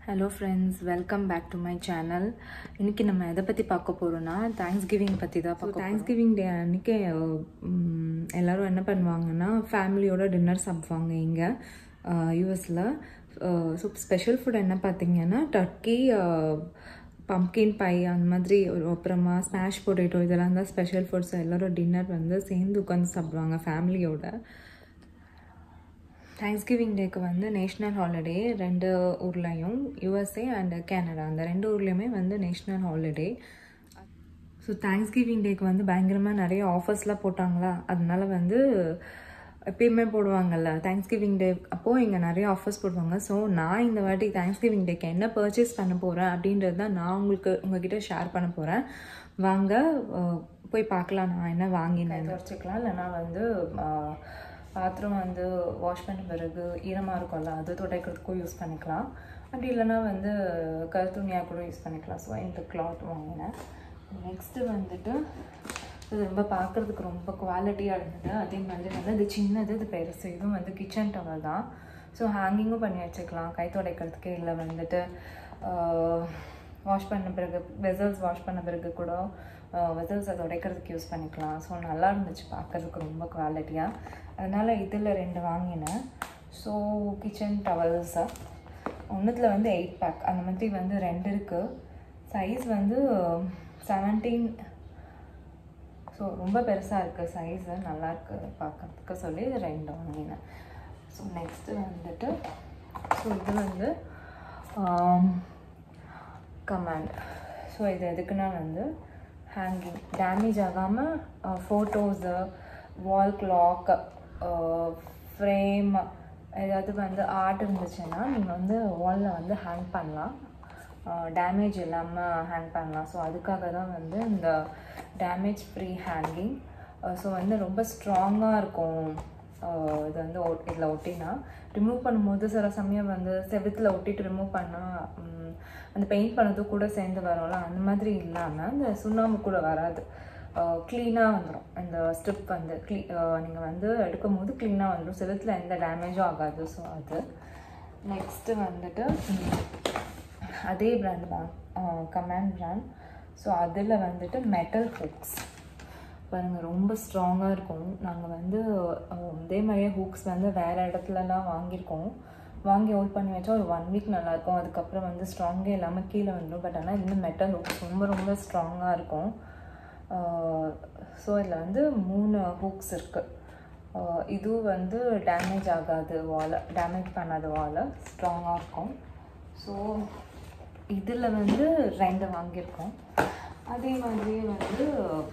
Hello friends welcome back to my channel இன்றைக்கி நம்ம எதை பற்றி பார்க்க போகிறோன்னா தேங்க்ஸ் கிவிங் பற்றி தான் பார்க்க தேங்க்ஸ் கிவிங் டே அன்றைக்கி எல்லோரும் என்ன பண்ணுவாங்கன்னா ஃபேமிலியோட டின்னர் சாப்பிடுவாங்க இங்கே யூஎஸில் ஸோ ஸ்பெஷல் ஃபுட் என்ன பார்த்தீங்கன்னா டர்க்கி பம்கின் பை அந்த மாதிரி ஒரு அப்புறமா ஸ்மாஷ் பொட்டேட்டோ இதெல்லாம் தான் ஸ்பெஷல் ஃபுட்ஸ் எல்லோரும் டின்னர் வந்து சேர்ந்து உட்காந்து சாப்பிடுவாங்க ஃபேமிலியோட தேங்க்ஸ் கிவிங் டேக்கு வந்து நேஷ்னல் ஹாலிடே ரெண்டு ஊர்லேயும் யூஎஸ்ஏ அண்ட் கேனடா அந்த ரெண்டு ஊர்லேயுமே வந்து national holiday so thanksgiving டேக்கு வந்து பயங்கரமாக நிறைய ஆஃபர்ஸ்லாம் போட்டாங்களா அதனால வந்து எப்பயுமே போடுவாங்கல்ல தேங்க்ஸ் கிவிங் டே அப்போது இங்கே நிறைய ஆஃபர்ஸ் போடுவாங்க ஸோ நான் இந்த வாட்டி தேங்க்ஸ் கிவிங் டேக்கு என்ன பர்ச்சேஸ் பண்ண போகிறேன் அப்படின்றது தான் நான் உங்களுக்கு உங்ககிட்ட ஷேர் பண்ண போகிறேன் வாங்க போய் பார்க்கலாம் நான் என்ன வாங்கினேன் வச்சுக்கலாம் இல்லைனா வந்து பாத்திரம் வந்து வாஷ் பண்ண பிறகு ஈரமாக இருக்கும்ல அது துடைக்கிறதுக்கும் யூஸ் பண்ணிக்கலாம் அப்படி இல்லைனா வந்து கருத்துணியாக கூட யூஸ் பண்ணிக்கலாம் ஸோ இந்த கிளாத் வாங்கினேன் நெக்ஸ்ட்டு வந்துட்டு இது ரொம்ப பார்க்குறதுக்கு ரொம்ப குவாலிட்டியாக இருந்தது அதே மாதிரி வந்து இது சின்னது இது பெருசு இதுவும் வந்து கிச்சன் டவல் தான் ஸோ ஹேங்கிங்கும் பண்ணி வச்சுக்கலாம் கை துடைக்கிறதுக்கே இல்லை வந்துட்டு வாஷ் பண்ண பிறகு வெசல்ஸ் வாஷ் பண்ண பிறகு கூட வெசல்ஸ் அதை உடைக்கிறதுக்கு யூஸ் பண்ணிக்கலாம் ஸோ நல்லா இருந்துச்சு பார்க்குறதுக்கு ரொம்ப குவாலிட்டியாக அதனால் இதில் ரெண்டு வாங்கினேன் ஸோ கிச்சன் டவல்ஸை ஒன்றுத்தில் வந்து எயிட் பேக் அந்த மாதிரி வந்து ரெண்டு இருக்குது சைஸ் வந்து செவன்டீன் ஸோ ரொம்ப பெருசாக இருக்குது சைஸு நல்லாயிருக்கு பார்க்குறதுக்கு சொல்லி ரெண்டு வாங்கினேன் ஸோ நெக்ஸ்ட்டு வந்துட்டு ஸோ இது வந்து கமாண்ட் ஸோ இது எதுக்குன்னா வந்து ஹேங்கிங் டேமேஜ் ஆகாமல் ஃபோட்டோஸு வால் கிளாக் ஃப்ரேம் ஏதாவது வந்து ஆர்ட் இருந்துச்சுன்னா நீங்கள் வந்து வாலில் வந்து ஹேங் பண்ணலாம் டேமேஜ் இல்லாமல் ஹேங் பண்ணலாம் ஸோ அதுக்காக தான் வந்து இந்த டேமேஜ் ஃப்ரீ ஹேங்கிங் ஸோ வந்து ரொம்ப ஸ்ட்ராங்காக இருக்கும் இது வந்து இதில் ஒட்டினா ரிமூவ் பண்ணும்போது சில சமயம் வந்து செவத்தில் ஒட்டிட்டு ரிமூவ் பண்ணால் அந்த பெயிண்ட் பண்ணது கூட சேர்ந்து வரும்ல அந்த மாதிரி இல்லாமல் இந்த சுண்ணாம்பு கூட வராது க்ளீனாக வந்துடும் இந்த ஸ்ட்ரிப் வந்து க்ளீ நீங்கள் வந்து எடுக்கும் போது க்ளீனாக வந்துடும் செவத்தில் எந்த டேமேஜும் ஆகாது ஸோ அது நெக்ஸ்ட்டு வந்துட்டு அதே பிராண்ட் தான் கமாண்ட் பிராண்ட் ஸோ அதில் வந்துட்டு மெட்டல் ஹூக்ஸ் பாருங்கள் ரொம்ப ஸ்ட்ராங்காக இருக்கும் நாங்கள் வந்து இதே மாதிரியே ஹூக்ஸ் வந்து வேறு இடத்துலலாம் வாங்கியிருக்கோம் வாங்கி ஹோல்ட் பண்ணி வச்சா ஒரு ஒன் வீக் நல்லாயிருக்கும் அதுக்கப்புறம் வந்து ஸ்ட்ராங்கே இல்லாமல் கீழே வந்துடும் பட் ஆனால் இது வந்து மெட்டல் ஹூக்ஸ் ரொம்ப ரொம்ப ஸ்ட்ராங்காக இருக்கும் ஸோ இதில் வந்து மூணு ஹூக்ஸ் இருக்குது இதுவும் வந்து டேமேஜ் ஆகாது வாலை டேமேஜ் பண்ணாத வாலை ஸ்ட்ராங்காக இருக்கும் ஸோ இதில் வந்து ரெண்டு வாங்கியிருக்கோம் அதே மாதிரியே வந்து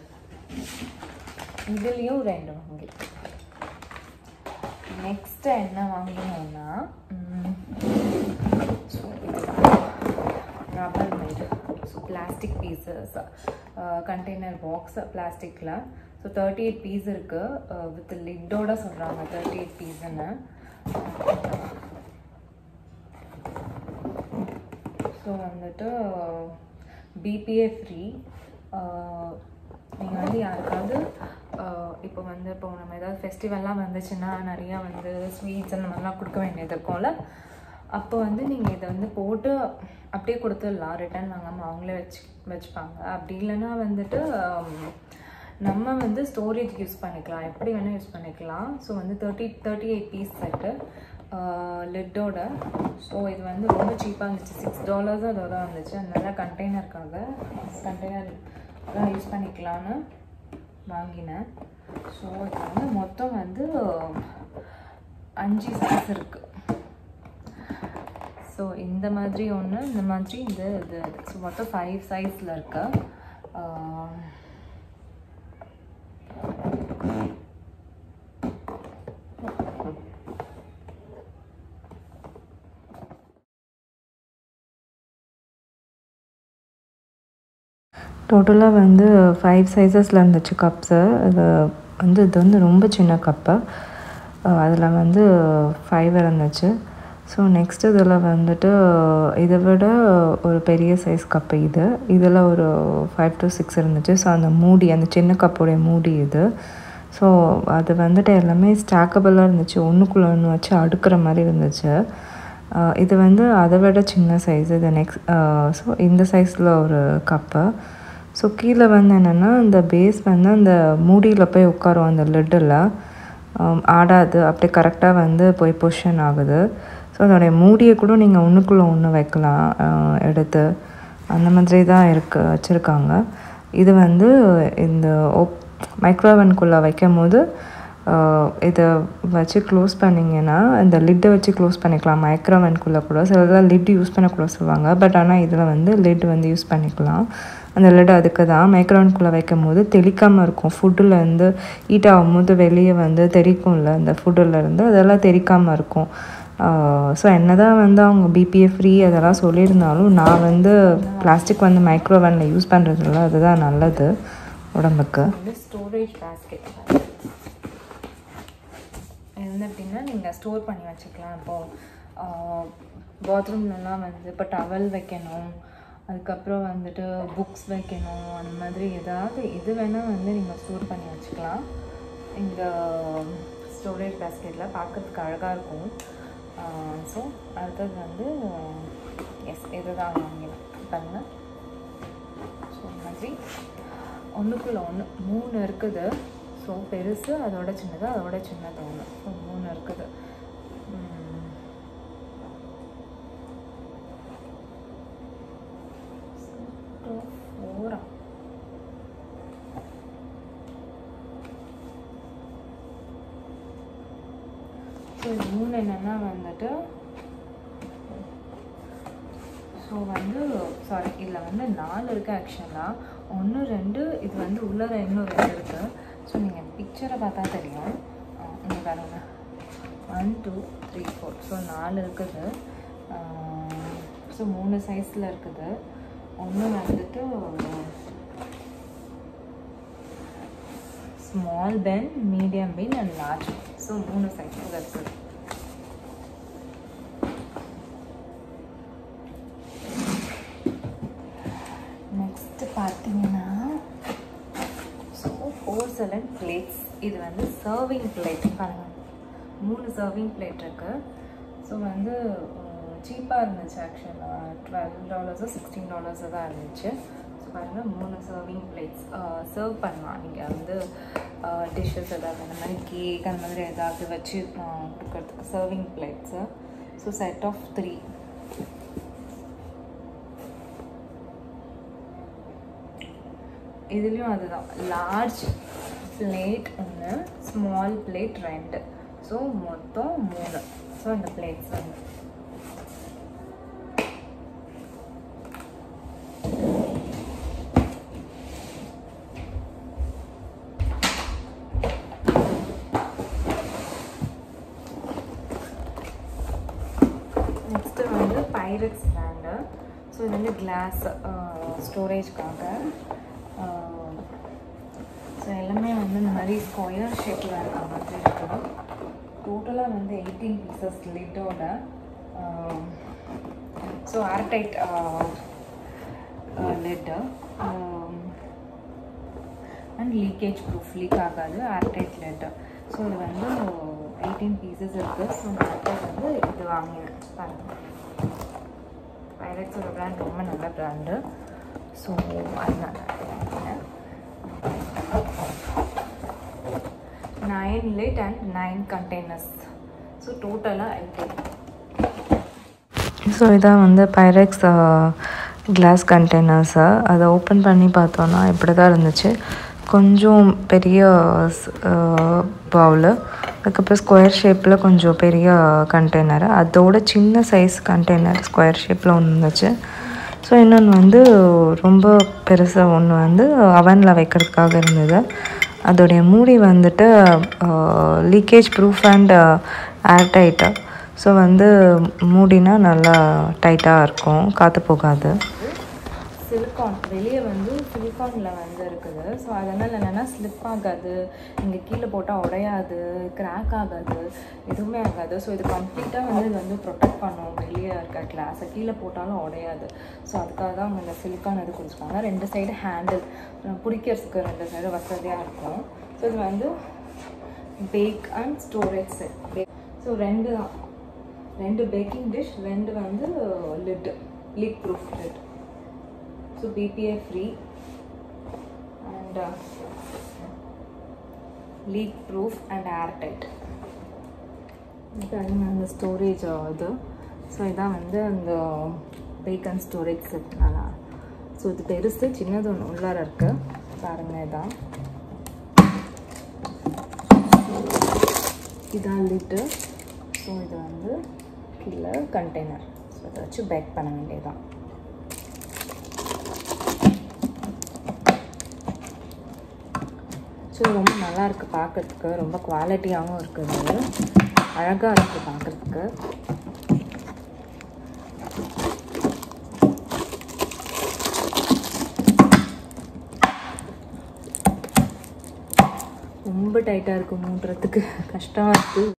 இதுலேயும் ரெண்டு வாங்கியிருக்கோம் நெக்ஸ்ட்டு என்ன வாங்கினோன்னா so rubber made so plastic pieces container box பிளாஸ்டிக்கில் ஸோ தேர்ட்டி எயிட் பீஸ் இருக்குது வித் லிட்டோட சொல்கிறாங்க தேர்ட்டி எயிட் பீஸுன்னு ஸோ வந்துட்டு பிபிஏ ஃப்ரீ நீங்கள் வந்து யாருக்காவது இப்போ வந்து இப்போ நம்ம ஏதாவது ஃபெஸ்டிவல்லாம் வந்துச்சுன்னா நிறையா வந்து ஸ்வீட்ஸ் அந்த மாதிரிலாம் கொடுக்க வேண்டியது இருக்கும்ல அப்போ வந்து நீங்கள் இதை வந்து போட்டு அப்படியே கொடுத்துடலாம் ரிட்டன் வாங்காமல் அவங்களே வச்சு வச்சுப்பாங்க அப்படி இல்லைன்னா வந்துட்டு நம்ம வந்து ஸ்டோரேஜ் யூஸ் பண்ணிக்கலாம் எப்படி வேணால் யூஸ் பண்ணிக்கலாம் ஸோ வந்து thirty thirty eight piece set லிட்டோட ஸோ இது வந்து ரொம்ப சீப்பாக இருந்துச்சு சிக்ஸ் டாலர்ஸ் அதோட வந்துச்சு அதனால கண்டெய்னருக்காக கண்டெய்னர் யூஸ் பண்ணிக்கலான்னு வாங்கினேன் ஸோ இது வந்து மொத்தம் வந்து அஞ்சு சைஸ் இருக்குது ஸோ இந்த மாதிரி ஒன்று இந்த மாதிரி இது இது ஸோ மொத்தம் ஃபைவ் சைஸில் இருக்கு டோட்டலாக வந்து ஃபைவ் சைஸஸில் இருந்துச்சு கப்ஸு அது வந்து இது வந்து ரொம்ப சின்ன கப்பு அதில் வந்து ஃபைவ் இருந்துச்சு ஸோ நெக்ஸ்ட் இதில் வந்துட்டு இதை விட ஒரு பெரிய சைஸ் கப்பு இது இதில் ஒரு ஃபைவ் டு சிக்ஸ் இருந்துச்சு ஸோ அந்த மூடி அந்த சின்ன கப்போடைய மூடி இது ஸோ அது வந்துட்டு எல்லாமே ஸ்டாக்கபிளாக இருந்துச்சு ஒன்றுக்குள்ளே ஒன்று வச்சு அடுக்கிற மாதிரி இருந்துச்சு ஆஹ் இது வந்து அதை விட சின்ன சைஸ் இது நெக்ஸ்ட் ஸோ இந்த சைஸில் ஒரு கப்பு ஸோ கீழே வந்து என்னென்னா இந்த பேஸ் வந்து அந்த மூடியில் போய் உட்காரும் அந்த லிட்டில் ஆடாது அப்படியே கரெக்டாக வந்து போய் பொசிஷன் ஆகுது ஸோ அதோடைய மூடியை கூட நீங்கள் ஒன்றுக்குள்ளே ஒன்று வைக்கலாம் ஆஹ் எடுத்து அந்த மாதிரி தான் இருக்கு வச்சுருக்காங்க இது வந்து இந்த ஓப் மைக்ரோவனுக்குள்ளே வைக்கும் போது ஆஹ் இதை வச்சு க்ளோஸ் பண்ணிங்கன்னா இந்த லிட்டை வச்சு க்ளோஸ் பண்ணிக்கலாம் மைக்ரோவனுக்குள்ளே கூட சிலதெல்லாம் லிட் யூஸ் பண்ணக்கூட சொல்லுவாங்க பட் ஆனால் இதில் வந்து லிட் வந்து யூஸ் பண்ணிக்கலாம் அந்த லிட் அதுக்கு தான் மைக்ரோவனுக்குள்ளே வைக்கும் போது தெளிக்காமல் இருக்கும் ஃபுட்டில் இருந்து ஹீட் ஆகும்போது வெளியே வந்து தெறிக்கும்ல அந்த ஃபுட்டில் இருந்து அதெல்லாம் தெறிக்காமல் இருக்கும் ஸோ என்ன தான் வந்து அவங்க பிபிஏ ஃப்ரீ அதெல்லாம் சொல்லியிருந்தாலும் நான் வந்து பிளாஸ்டிக் வந்து மைக்ரோவனில் யூஸ் பண்ணுறதில்ல அதுதான் நல்லது உடம்புக்கு வந்து ஸ்டோரேஜ் பேஸ்கெட் என்ன அப்படின்னா நீங்கள் ஸ்டோர் பண்ணி வச்சுக்கலாம் இப்போது பாத்ரூம்லலாம் வந்து இப்போ டவல் வைக்கணும் அதுக்கப்புறம் வந்துட்டு புக்ஸ் வைக்கணும் அந்த மாதிரி ஏதாவது எது வேணால் வந்து நீங்கள் ஸ்டோர் பண்ணி வச்சுக்கலாம் இந்த ஸ்டோரேஜ் பேஸ்கெட்டில் பார்க்கறதுக்கு அழகாக இருக்கும் ஸோ அடுத்தது வந்து எஸ் இதுதான் வாங்கினேன் பாருங்கள் ஸோ இந்த மாதிரி ஒன்றுக்குள்ள ஒன்று மூணு இருக்குது ஸோ பெருசு அதோட சின்னது அதோட சின்னது ஒன்று ஸோ மூணு இருக்குது உம். So, four ஆ? ஸோ இது மூணு என்னென்னா வந்துட்டு ஸோ வந்து சாரி இதில் வந்து நாலு இருக்குது ஆக்சுவலாக ஒன்று ரெண்டு இது வந்து உள்ளர இன்னும் ரெண்டு இருக்குது ஸோ நீங்கள் பிக்சரை பார்த்தா தெரியும் இங்கே பாருங்க one two three four so நாலு இருக்குது ஸோ மூணு சைஸில் இருக்குது ஒன்று வந்துட்டு small pen medium pen and large so மூணு சைஸில் இருக்குது நெக்ஸ்ட் பார்த்தீங்கன்னா ஸோ ஃபோர் செலன் பிளேட்ஸ் இது வந்து சர்விங் பிளேட் பாருங்க மூணு சர்விங் பிளேட் இருக்கு ஸோ வந்து சீப்பாக இருந்துச்சு ஆக்சுவலாக டுவெல் டாலர்ஸோ சிக்ஸ்டீன் டாலர்ஸோ தான் இருந்துச்சு ஸோ பாருங்கள் மூணு சர்விங் பிளேட்ஸ் சர்வ் பண்ணலாம் நீங்கள் வந்து டிஷ்ஷஸ் ஏதாவது அந்த மாதிரி கேக் அந்த மாதிரி ஏதாவது வச்சு ஆஹ், கொடுக்கறதுக்கு serving plates so set of three இதுலேயும் அதுதான் லார்ஜ் பிளேட் ஒன்று ஸ்மால் பிளேட் ரெண்டு ஸோ மொத்தம் மூணு ஸோ இந்த பிளேட்ஸ் வந்து நெக்ஸ்ட்டு வந்து பைரட்ஸ் பிராண்டு ஸோ இது வந்து கிளாஸ் ஸ்டோரேஜ்க்காக ஸோ எல்லாமே வந்து இந்த மாதிரி ஸ்கொயர் ஷேப்பில் இருக்க மாதிரி இருக்குது டோட்டலாக வந்து எயிட்டீன் பீசஸ் லிட்டோட so airtight lid and leakage proof leak ஆகாது ஏர்டைட் லிட்டு ஸோ இது வந்து எயிட்டீன் பீசஸ் இருக்குது ஸோ நான் வந்து இது வாங்கினேன் பாருங்கள் பைரட்ஸோட பிராண்ட் ரொம்ப நல்ல பிராண்டு ஸோ அதனால வாங்கினேன் nine lid and nine containers so டோட்டலாக எயிட்டீன் ஸோ இதான் வந்து பைரெக்ஸ் கிளாஸ் கண்டெய்னர்ஸை அதை ஓப்பன் பண்ணி பார்த்தோன்னா இப்படி தான் இருந்துச்சு கொஞ்சம் பெரிய பவுலு அதுக்கப்புறம் ஸ்கொயர் ஷேப்பில் கொஞ்சம் பெரிய கண்டெய்னர் அதோட சின்ன சைஸ் கண்டெய்னர் ஸ்கொயர் ஷேப்பில் ஒன்று இருந்துச்சு ஸோ இன்னொன்று வந்து ரொம்ப பெருசாக ஒன்று வந்து அவனில் வைக்கிறதுக்காக இருந்தது அதோடைய மூடி வந்துட்டு leakage proof and airtight so வந்து மூடினா நல்லா டைட்டாக இருக்கும் காற்று போகாது சிலிக்கான் வெளியே வந்து சிலிக்கானில் வந்து இருக்குது ஸோ அதனால் என்னென்னா ஸ்லிப் ஆகாது நீங்கள் கீழே போட்டால் உடையாது கிராக் ஆகாது எதுவுமே ஆகாது ஸோ இது கம்ப்ளீட்டாக வந்து இது வந்து ப்ரொடெக்ட் பண்ணும் வெளியே இருக்க கிளாஸை கீழே போட்டாலும் உடையாது ஸோ அதுக்காக தான் அவங்க இந்த சிலிக்கான் இது கொடுத்துருக்காங்க ரெண்டு சைடு ஹேண்டில் பிடிக்கிறதுக்கு ரெண்டு சைடு வசதியாக இருக்கும் ஸோ இது வந்து bake and storage set so ரெண்டு தான் ரெண்டு பேக்கிங் டிஷ் ரெண்டு வந்து lid leak proof lid so BPA free and leak proof and airtight இது அந்த ஸ்டோரேஜ் இது ஸோ இதான் வந்து அந்த பேக்கன் ஸ்டோரேஜ் செட் நல்லா ஸோ இது பெருசு சின்னது ஒன்று உள்ளார இருக்குது பாருங்கள் இதான் இதான் லிட்டு ஸோ இது வந்து கீழே கண்டெய்னர் ஸோ இதை வச்சு பேக் பண்ண வேண்டியதுதான் ஸோ ரொம்ப நல்லா இருக்குது பார்க்கறதுக்கு ரொம்ப குவாலிட்டியாகவும் இருக்குது அழகாக இருக்குது பார்க்குறதுக்கு ரொம்ப டைட்டாக இருக்குது மூட்டுறதுக்கு கஷ்டமாக இருக்குது